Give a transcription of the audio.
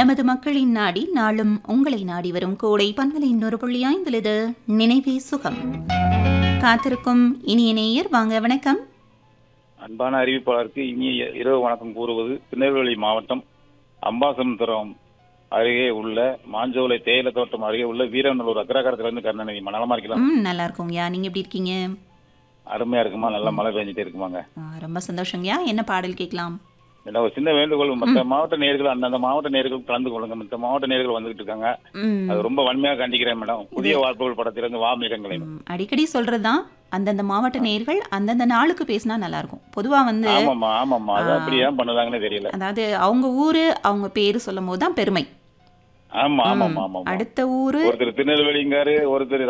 நமது மக்களின் நாடி நாளும் உங்களை நாடி வரும் கோடை பன்மலை இன்னொரு புள்ளி ஐந்தில் இது நினைவே சுகம் காத்திருக்கும் இனிய நேயர் வாங்க வணக்கம் அன்பான அறிவிப்பாளருக்கு இனிய இரவு வணக்கம் கூறுவது திருநெல்வேலி மாவட்டம் அம்பாசமுத்திரம் அருகே உள்ள மாஞ்சோலை தேயிலை தோட்டம் அருகே உள்ள வீரநல்லூர் அக்ரகாரத்திலிருந்து கருணாநிதி நலமா இருக்கலாம் ம் நல்லா இருக்கோங்கய்யா நீங்க எப்படி இருக்கீங்க அருமையா இருக்குமா நல்லா மழை பெஞ்சிட்டே இருக்குமாங்க ஆ, ரொம்ப சந்தோஷங்கய்யா என்ன பாடல் கேட்கலாம் என்ன ஒரு சின்ன வேண்டுகோள் மற்ற மாவட்ட நேர்கள் அந்தந்த மாவட்ட நேர்கள் கலந்து கொள்ளுங்க மற்ற மாவட்ட நேர்கள் வந்துகிட்டு இருக்காங்க ம் அது ரொம்ப வன்மையாக கண்டிக்கிறேன் மேடம் புதிய வார்ப்புகள் படத்திலிருந்து வா மிகங்களை ம், அடிக்கடி சொல்றதுதான் அந்தந்த மாவட்ட நேர்கள் அந்தந்த நாளுக்கு பேசினா நல்லா இருக்கும் பொதுவா வந்து ஆமாம்மா ஆமாம்மா அது அப்படி ஏன் பண்ணுதாங்கன்னு தெரியல அதாவது அவங்க ஊரு அவங்க பேரு சொல்லும் போது தான் பெருமை ஆமா ஆமாம்மா ஆமாம்மா அடுத்த ஊரு ஒருத்தர் திருநெல்வேலிங்காரு ஒருத்தர்